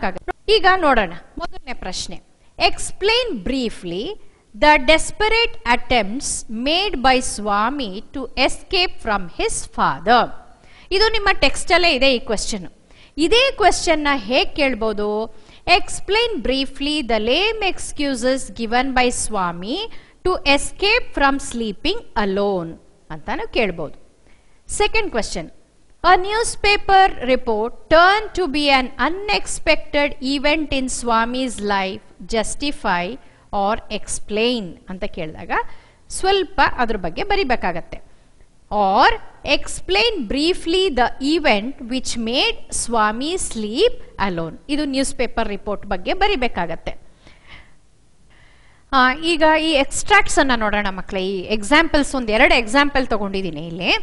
ಈಗ ನೋಡೋಣ ಮೊದಲನೇ ಪ್ರಶ್ನೆ explain briefly the desperate attempts made by Swami to escape from his father ಇದು ನಿಮ್ಮ ಟೆಕ್ಸ್ಟಲ್ಲೇ ಇದೆ ಈ ಕ್ವೆಶ್ಚನ್ ಇದೇ ಕ್ವೆಶ್ಚನ್ನ ಹೇಗೆ ಕೇಳ್ಬೋದು explain briefly the lame excuses given by Swami to escape from sleeping alone ಅಂತಾನು ಕೇಳ್ಬೋದು Second question. A newspaper report turned to be an unexpected event in Swami's life justify or explain ಅಂತ ಕೇಳಿದಾಗ ಸ್ವಲ್ಪ ಅದ್ರ ಬಗ್ಗೆ ಬರಿಬೇಕಾಗತ್ತೆ or explain briefly the event which made Swami sleep alone ಇದು newspaper report ಬಗ್ಗೆ ಬರಿಬೇಕಾಗತ್ತೆ ಆ, ಈಗ ಈ ಎಕ್ಸ್ಟ್ರಾಕ್ಟ್ಸ್ ಅನ್ನ ನೋಡೋಣ ಮಕ್ಕಳೇ ಈ ಎಕ್ಸಾಂಪಲ್ಸ್ ಒಂದು ಎರಡು ಎಕ್ಸಾಂಪಲ್ ತಗೊಂಡಿದ್ದೀನಿ ಇಲ್ಲಿ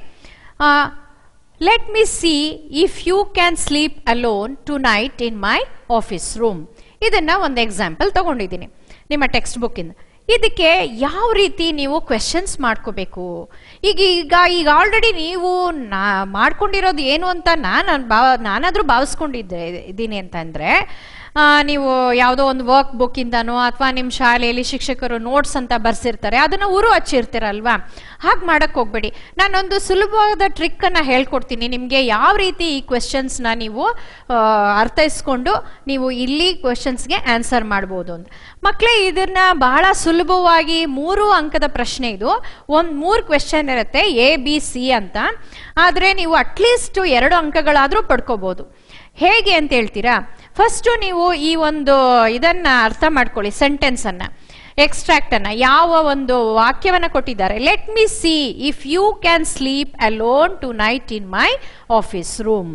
let me see if you can sleep alone tonight in my office room ಇದನ್ನ ಒಂದು ಎಕ್ಸಾಂಪಲ್ ತಗೊಂಡಿದ್ದೀನಿ ನಿಮ್ಮ ಟೆಕ್ಸ್ಟ್ ಬುಕ್ಕಿಂದ ಇದಕ್ಕೆ ಯಾವ ರೀತಿ ನೀವು ಕ್ವೆಶನ್ಸ್ ಮಾಡ್ಕೋಬೇಕು ಈಗ ಈಗ ಈಗ ಆಲ್ರೆಡಿ ನೀವು ನಾ ಮಾಡ್ಕೊಂಡಿರೋದು ಏನು ಅಂತ ನಾನು ಭಾವ ನಾನಾದರೂ ಭಾವಿಸ್ಕೊಂಡಿದ್ದೆ ಇದ್ದೀನಿ ಅಂತಂದರೆ ಆ, ನೀವು ಯಾವುದೋ ಒಂದು ವರ್ಕ್ ಬುಕ್ಕಿಂದನೋ ಅಥವಾ ನಿಮ್ಮ ಶಾಲೆಯಲ್ಲಿ ಶಿಕ್ಷಕರು ನೋಟ್ಸ್ ಅಂತ ಬರ್ಸಿರ್ತಾರೆ ಅದನ್ನು ಉರು ಹಚ್ಚಿರ್ತೀರಲ್ವಾ ಹಾಗೆ ಮಾಡಕ್ಕೆ ಹೋಗ್ಬೇಡಿ ನಾನೊಂದು ಸುಲಭವಾದ ಟ್ರಿಕ್ಕನ್ನು ಹೇಳ್ಕೊಡ್ತೀನಿ ನಿಮಗೆ ಯಾವ ರೀತಿ ಈ ಕ್ವೆಶನ್ಸ್ನ ನೀವು ಆ, ಅರ್ಥೈಸ್ಕೊಂಡು ನೀವು ಇಲ್ಲಿ ಕ್ವೆಶನ್ಸ್ಗೆ ಆನ್ಸರ್ ಮಾಡ್ಬೋದು ಅಂತ ಮಕ್ಕಳೇ ಇದನ್ನ ಬಹಳ ಸುಲಭವಾಗಿ ಮೂರು ಅಂಕದ ಪ್ರಶ್ನೆ ಇದು ಒಂದು ಮೂರು ಕ್ವೆಶನ್ ಇರುತ್ತೆ ಎ ಬಿ ಸಿ ಅಂತ ಆದರೆ ನೀವು ಅಟ್ಲೀಸ್ಟ್ ಎರಡು ಅಂಕಗಳಾದರೂ ಪಡ್ಕೋಬೋದು ಹೇಗೆ ಅಂತ ಹೇಳ್ತೀರಾ ಫಸ್ಟು ನೀವು ಈ ಒಂದು ಇದನ್ನ ಅರ್ಥ ಮಾಡ್ಕೊಳ್ಳಿ ಸೆಂಟೆನ್ಸ್ ಅನ್ನ ಎಕ್ಸ್ಟ್ರಾಕ್ಟ್ ಅನ್ನ ಯಾವ ಒಂದು ವಾಕ್ಯವನ್ನ ಕೊಟ್ಟಿದ್ದಾರೆ let me see if you can sleep alone tonight in my office room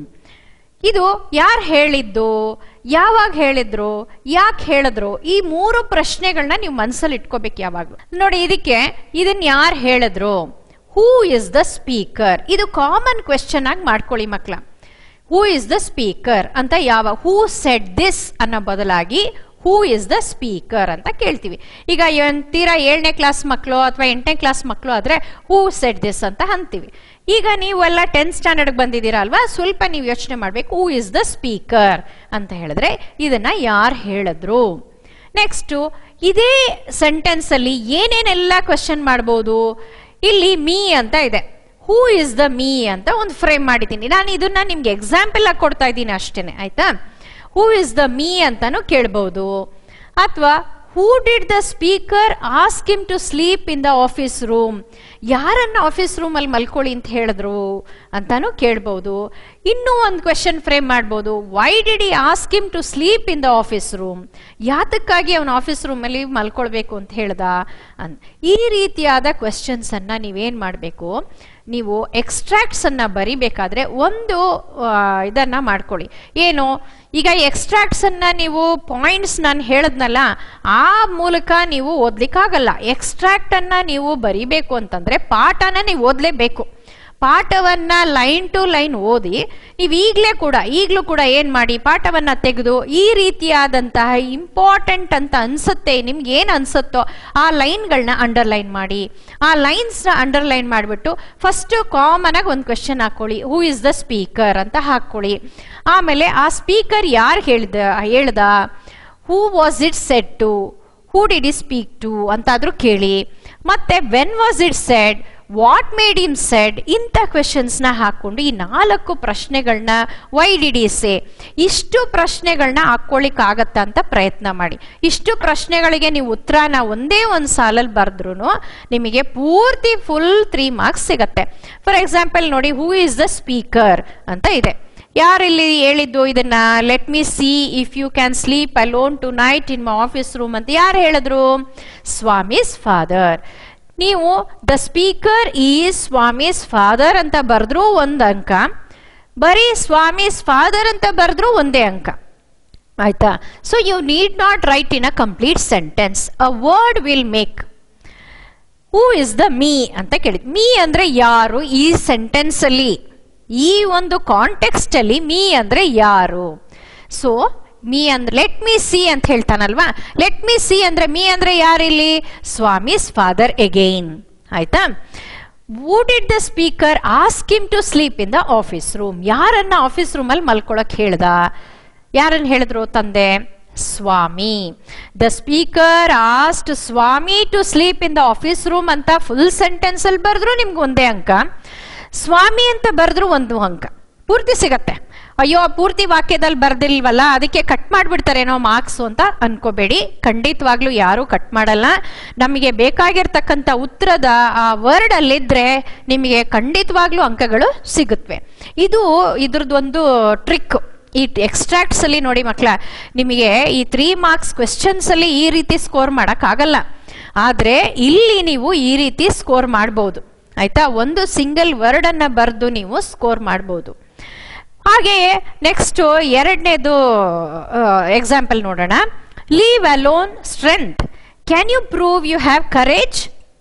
ಇದು ಯಾರು ಹೇಳಿದ್ದು ಯಾವಾಗ ಹೇಳಿದ್ರು ಯಾಕೆ ಹೇಳಿದ್ರು ಈ ಮೂರು ಪ್ರಶ್ನೆಗಳನ್ನ ನೀವು ಮನಸ್ಸಲ್ಲಿ ಇಟ್ಕೋಬೇಕು ಯಾವಾಗಲೂ ನೋಡಿ ಇದಕ್ಕೆ ಇದನ್ನ ಯಾರು ಹೇಳಿದ್ರು ಹೂ ಇಸ್ ದ ಸ್ಪೀಕರ್ ಇದು ಕಾಮನ್ ಕ್ವೆಶನ್ ಆಗಿ ಮಾಡ್ಕೊಳ್ಳಿ ಮಕ್ಕಳ ಹೂ ಇಸ್ ದ ಸ್ಪೀಕರ್ ಅಂತ ಯಾವ ಹೂ ಸೆಟ್ ದಿಸ್ ಅನ್ನೋ ಬದಲಾಗಿ ಹೂ ಇಸ್ ದ ಸ್ಪೀಕರ್ ಅಂತ ಕೇಳ್ತೀವಿ ಈಗ ಏನ್ ತೀರಾ ಏಳನೇ ಕ್ಲಾಸ್ ಮಕ್ಕಳು ಅಥವಾ ಎಂಟನೇ ಕ್ಲಾಸ್ ಮಕ್ಕಳು ಆದ್ರೆ ಹೂ ಸೆಟ್ ದಿಸ್ ಅಂತ ಅಂತೀವಿ ಈಗ ನೀವೆಲ್ಲ ಟೆಂತ್ ಸ್ಟ್ಯಾಂಡರ್ಡ್ ಬಂದಿದ್ದೀರಾ ಅಲ್ವಾ ಸ್ವಲ್ಪ ನೀವು ಯೋಚನೆ ಮಾಡ್ಬೇಕು ಹೂ ಇಸ್ ದ ಸ್ಪೀಕರ್ ಅಂತ ಹೇಳಿದ್ರೆ ಇದನ್ನ ಯಾರು ಹೇಳಿದ್ರು ನೆಕ್ಸ್ಟು ಇದೇ ಸೆಂಟೆನ್ಸ್ ಅಲ್ಲಿ ಏನೇನೆಲ್ಲ ಕ್ವಶನ್ ಮಾಡ್ಬೋದು ಇಲ್ಲಿ ಮೀ ಅಂತ ಇದೆ ಹೂ ಇಸ್ ದ ಮೀ ಅಂತ ಒಂದು ಫ್ರೇಮ್ ಮಾಡಿದ್ದೀನಿ ನಾನು ಇದನ್ನ ನಿಮ್ಗೆ ಎಕ್ಸಾಂಪಲ್ ಆಗಿ ಕೊಡ್ತಾ ಇದ್ದೀನಿ ಅಷ್ಟೇನೆ ಆಯ್ತಾ ಹೂ ಇಸ್ ದ ಮೀ ಅಂತಾನು ಕೇಳ್ಬೋದು ಅಥವಾ who did the speaker ask him to sleep in the office room ಯಾರನ್ನ ಆಫೀಸ್ ರೂಮಲ್ಲಿ ಮಲ್ಕೊಳ್ಳಿ ಅಂತ ಹೇಳಿದ್ರು ಅಂತಾನು ಕೇಳ್ಬೋದು ಇನ್ನೂ ಒಂದು ಕ್ವೆಶನ್ ಫ್ರೇಮ್ ಮಾಡ್ಬೋದು why did he ask him to sleep in the office room ಯಾತಕ್ಕಾಗಿ ಅವನ ಆಫೀಸ್ ರೂಮಲ್ಲಿ ಮಲ್ಕೊಳ್ಬೇಕು ಅಂತ ಹೇಳ್ದ ಅನ್ ಈ ರೀತಿಯಾದ ಕ್ವೆಶನ್ಸ್ ಅನ್ನ ನೀವೇನ್ ಮಾಡಬೇಕು ನೀವು ಎಕ್ಸ್ಟ್ರಾಕ್ಟ್ಸ್ ಅನ್ನ ಬರಿಬೇಕಾದ್ರೆ ಒಂದು ಆ, ಇದನ್ನ ಮಾಡ್ಕೊಳ್ಳಿ ಏನು ಈಗ ಎಕ್ಸ್ಟ್ರಾಕ್ಟ್ಸ್ ಅನ್ನ ನೀವು ಪಾಯಿಂಟ್ಸ್ ನಾನು ಹೇಳದ್ನಲ್ಲ ಆ ಮೂಲಕ ನೀವು ಓದ್ಲಿಕ್ಕಾಗಲ್ಲ ಎಕ್ಸ್ಟ್ರಾಕ್ಟ್ ಅನ್ನ ನೀವು ಬರಿಬೇಕು ಅಂತಂದ್ರೆ ಪಾಠನ ನೀವು ಓದ್ಲೇಬೇಕು ಪಾಠವನ್ನ ಲೈನ್ ಟು ಲೈನ್ ಓದಿ ನೀವು ಈಗಲೇ ಕೂಡ ಈಗಲೂ ಕೂಡ ಏನ್ ಮಾಡಿ ಪಾಠವನ್ನ ತೆಗೆದು ಈ ರೀತಿಯಾದಂತಹ ಇಂಪಾರ್ಟೆಂಟ್ ಅಂತ ಅನ್ಸುತ್ತೆ ನಿಮ್ಗೆ ಏನ್ ಅನ್ಸುತ್ತೋ ಆ ಲೈನ್ಗಳನ್ನ ಅಂಡರ್ಲೈನ್ ಮಾಡಿ ಆ ಲೈನ್ಸ್ ಅಂಡರ್ಲೈನ್ ಮಾಡಿಬಿಟ್ಟು ಫಸ್ಟ್ ಕಾಮನ್ ಆಗಿ ಒಂದು ಕ್ವೆಶನ್ ಹಾಕೊಳ್ಳಿ ಹೂ ಇಸ್ ದ ಸ್ಪೀಕರ್ ಅಂತ ಹಾಕೊಳ್ಳಿ ಆಮೇಲೆ ಆ ಸ್ಪೀಕರ್ ಯಾರು ಹೇಳಿದ ಹೇಳ್ದ who was it said to who did he speak to ಅಂತಾದ್ರೂ ಕೇಳಿ ಮತ್ತೆ when was it said what made him said ಇಂಥ ಕ್ವೆಶನ್ಸ್ನ ಹಾಕೊಂಡು ಈ ನಾಲ್ಕು ಪ್ರಶ್ನೆಗಳನ್ನ ವೈ ಡಿಡ್ ಈ ಸೇ ಇಷ್ಟು ಪ್ರಶ್ನೆಗಳನ್ನ ಹಾಕೊಳ್ಳಿಕ್ ಆಗತ್ತ ಅಂತ ಪ್ರಯತ್ನ ಮಾಡಿ ಇಷ್ಟು ಪ್ರಶ್ನೆಗಳಿಗೆ ನೀವು ಉತ್ತರನ ಒಂದೇ ಒಂದು ಸಾಲಲ್ಲಿ ಬರೆದ್ರು ನಿಮಗೆ ಪೂರ್ತಿ ಫುಲ್ ತ್ರೀ ಮಾರ್ಕ್ಸ್ ಸಿಗತ್ತೆ ಫಾರ್ ಎಕ್ಸಾಂಪಲ್ ನೋಡಿ ಹೂ ಇಸ್ ದ ಸ್ಪೀಕರ್ ಅಂತ ಇದೆ ಯಾರಿಲ್ಲಿ ಹೇಳಿದ್ದು ಇದನ್ನ let me see if you can sleep alone tonight in my office room ಅಂತ ಯಾರು ಹೇಳಿದ್ರು ಸ್ವಾಮೀಸ್ ಫಾದರ್ ನೀವು the speaker is Swami's father ಅಂತ ಬರೆದ್ರು ಒಂದು ಅಂಕ ಬರೀ ಸ್ವಾಮೀಸ್ ಫಾದರ್ ಅಂತ ಬರೆದ್ರು ಒಂದೇ ಅಂಕ ಆಯ್ತಾ so you need not write in a complete sentence a word will make who is the me ಅಂತ ಕೇಳಿದ್ ಮೀ ಅಂದ್ರೆ ಯಾರು ಈ ಸೆಂಟೆನ್ಸ್ ಅಲ್ಲಿ ಈ ಒಂದು ಕಾಂಟೆಕ್ಸ್ಟ್ ಅಲ್ಲಿ ಮೀ ಅಂದ್ರೆ ಯಾರು ಸೊ ಮೀ ಅಂದ್ರೆ ಲೆಟ್ ಮೀ ಸಿ ಅಂತ ಹೇಳ್ತಾನಲ್ವಾ ಲೆಟ್ ಮೀ ಸಿ ಅಂದ್ರೆ ಮೀ ಅಂದ್ರೆ ಯಾರಿಲ್ಲಿ ಸ್ವಾಮೀಸ್ ಫಾದರ್ ಎಗೈನ್ ಆಯ್ತಾ would it the speaker ask him to sleep in the office room ಯಾರನ್ನ ಆಫೀಸ್ ರೂಮಲ್ಲಿ ಮಲ್ಕೊಳಕ್ ಹೇಳ್ದ ಯಾರನ್ನ ಹೇಳಿದ್ರು ತಂದೆ Swami the speaker asked Swami to sleep in the office room ಅಂತ ಫುಲ್ ಸೆಂಟೆನ್ಸ್ ಅಲ್ಲಿ ಬರೆದ್ರು ನಿಮ್ಗೆ ಒಂದೇ ಅಂಕ ಸ್ವಾಮಿ ಅಂತ ಬರೆದ್ರು ಒಂದು ಅಂಕ ಪೂರ್ತಿ ಸಿಗತ್ತೆ ಅಯ್ಯೋ ಪೂರ್ತಿ ವಾಕ್ಯದಲ್ಲಿ ಬರ್ದಿಲ್ವಲ್ಲ ಅದಕ್ಕೆ ಕಟ್ ಮಾಡಿಬಿಡ್ತಾರೇನೋ ಮಾರ್ಕ್ಸ್ ಅಂತ ಅನ್ಕೋಬೇಡಿ ಖಂಡಿತವಾಗ್ಲೂ ಯಾರೂ ಕಟ್ ಮಾಡಲ್ಲ ನಮಗೆ ಬೇಕಾಗಿರ್ತಕ್ಕಂಥ ಉತ್ತರದ ಆ ವರ್ಡ್ ಅಲ್ಲಿದ್ರೆ ನಿಮಗೆ ಖಂಡಿತವಾಗ್ಲೂ ಅಂಕಗಳು ಸಿಗುತ್ತವೆ ಇದು ಇದ್ರದ್ದೊಂದು ಟ್ರಿಕ್ ಈ ಎಕ್ಸ್ಟ್ರಾಕ್ಟ್ಸ್ ಅಲ್ಲಿ ನೋಡಿ ಮಕ್ಕಳ ನಿಮಗೆ ಈ ತ್ರೀ ಮಾರ್ಕ್ಸ್ ಕ್ವೆಶನ್ಸ್ ಅಲ್ಲಿ ಈ ರೀತಿ ಸ್ಕೋರ್ ಆಗಲ್ಲ ಆದ್ರೆ ಇಲ್ಲಿ ನೀವು ಈ ರೀತಿ ಸ್ಕೋರ್ ಮಾಡ್ಬೋದು ಆಯ್ತಾ ಒಂದು ಸಿಂಗಲ್ ವರ್ಡ್ ಅನ್ನ ಬರೆದು ನೀವು ಸ್ಕೋರ್ ಮಾಡ್ಬೋದು ಹಾಗೆಯೇ ನೆಕ್ಸ್ಟ್ ಎರಡನೇದು ಎಕ್ಸಾಂಪಲ್ ನೋಡೋಣ leave alone strength can you prove you have courage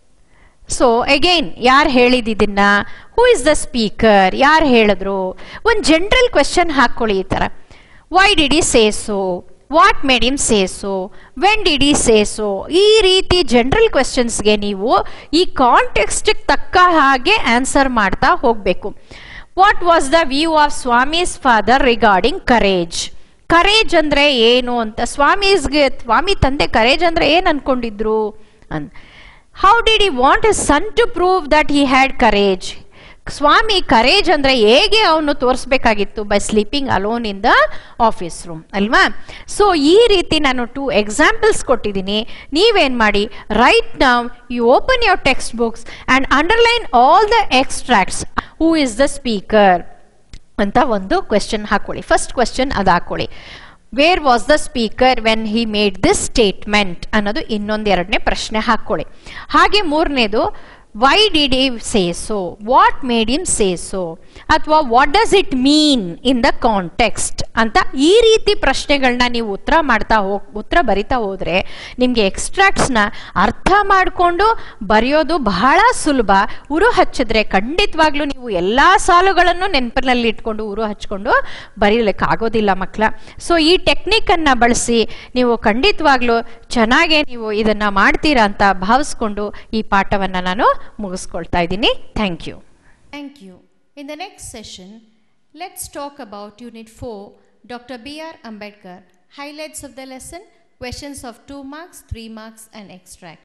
so again ಯಾರು ಹೇಳಿದ ಇದನ್ನ ಹೂ ಇಸ್ ದ ಸ್ಪೀಕರ್ ಯಾರು ಹೇಳಿದ್ರು ಒಂದು ಜನರಲ್ ಕ್ವೆಶನ್ ಹಾಕೊಳ್ಳಿ ಈ ಥರ why did he says what made him says when did he says ಈ ರೀತಿ ಜನರಲ್ ಕ್ವೆಶನ್ಸ್ಗೆ ನೀವು ಈ ಕಾಂಟೆಕ್ಸ್ಟಿಗೆ ತಕ್ಕ ಹಾಗೆ ಆನ್ಸರ್ ಮಾಡ್ತಾ ಹೋಗಬೇಕು what was the view of Swami's father regarding courage courage ಅಂದ್ರೆ ಏನು ಅಂತ ಸ್ವಾಮೀಸ್ಗೆ ಸ್ವಾಮಿ ತಂದೆ ಕರೇಜ್ ಅಂದ್ರೆ ಏನ್ ಅನ್ಕೊಂಡಿದ್ರು and how did he want a son to prove that he had courage Swami courage ಅಂದ್ರೆ ಹೇಗೆ ಅವನು ತೋರಿಸ್ಬೇಕಾಗಿತ್ತು by sleeping alone in the office room ಅಲ್ವಾ ಸೊ ಈ ರೀತಿ ನಾನು ಟೂ ಎಕ್ಸಾಂಪಲ್ಸ್ ಕೊಟ್ಟಿದ್ದೀನಿ ನೀವೇನ್ ಮಾಡಿ write now you open your textbooks and underline all the extracts who is the speaker ಅಂತ ಒಂದು ಕ್ವೆಶನ್ ಹಾಕೊಳ್ಳಿ ಫಸ್ಟ್ ಕ್ವೆಶನ್ ಅದು ಹಾಕೊಳ್ಳಿ where was the speaker when he made this statement ಅನ್ನೋದು ಇನ್ನೊಂದು ಎರಡನೇ ಪ್ರಶ್ನೆ ಹಾಕೊಳ್ಳಿ ಹಾಗೆ ಮೂರನೇದು why did he say so what made him say so ಅಥವಾ what does it mean in the context ಅಂತ ಈ ರೀತಿ ಪ್ರಶ್ನೆಗಳನ್ನ ನೀವು ಉತ್ತರ ಮಾಡ್ತಾ ಹೋಗ್ ಉತ್ತರ ಬರಿತಾ ಹೋದ್ರೆ ನಿಮಗೆ ಎಕ್ಸ್ಟ್ರಾಕ್ಟ್ಸ್ನ ಅರ್ಥ ಮಾಡಿಕೊಂಡು ಬರೆಯೋದು ಬಹಳ ಸುಲಭ ಉರು ಹಚ್ಚಿದ್ರೆ ಖಂಡಿತವಾಗ್ಲೂ ನೀವು ಎಲ್ಲಾ ಸಾಲುಗಳನ್ನು ನೆನಪಿನಲ್ಲಿ ಇಟ್ಕೊಂಡು ಉರು ಹಚ್ಕೊಂಡು ಬರೀಲಿಕ್ಕೆ ಆಗೋದಿಲ್ಲ ಮಕ್ಕಳ ಸೊ ಈ ಟೆಕ್ನಿಕ್ ಅನ್ನ ಬಳಸಿ ನೀವು ಖಂಡಿತವಾಗ್ಲೂ ಚೆನ್ನಾಗೇ ನೀವು ಇದನ್ನ ಮಾಡ್ತೀರಾ ಅಂತ ಭಾವಿಸ್ಕೊಂಡು ಈ ಪಾಠವನ್ನ ನಾನು ಮುಗಿಸ್ಕೊಳ್ತಾ ಇದ್ದೀನಿ thank you Thank you. In the next session, let's talk about Unit 4, Dr. B.R. Ambedkar, highlights of the lesson, questions of 2 marks, 3 marks, and extract.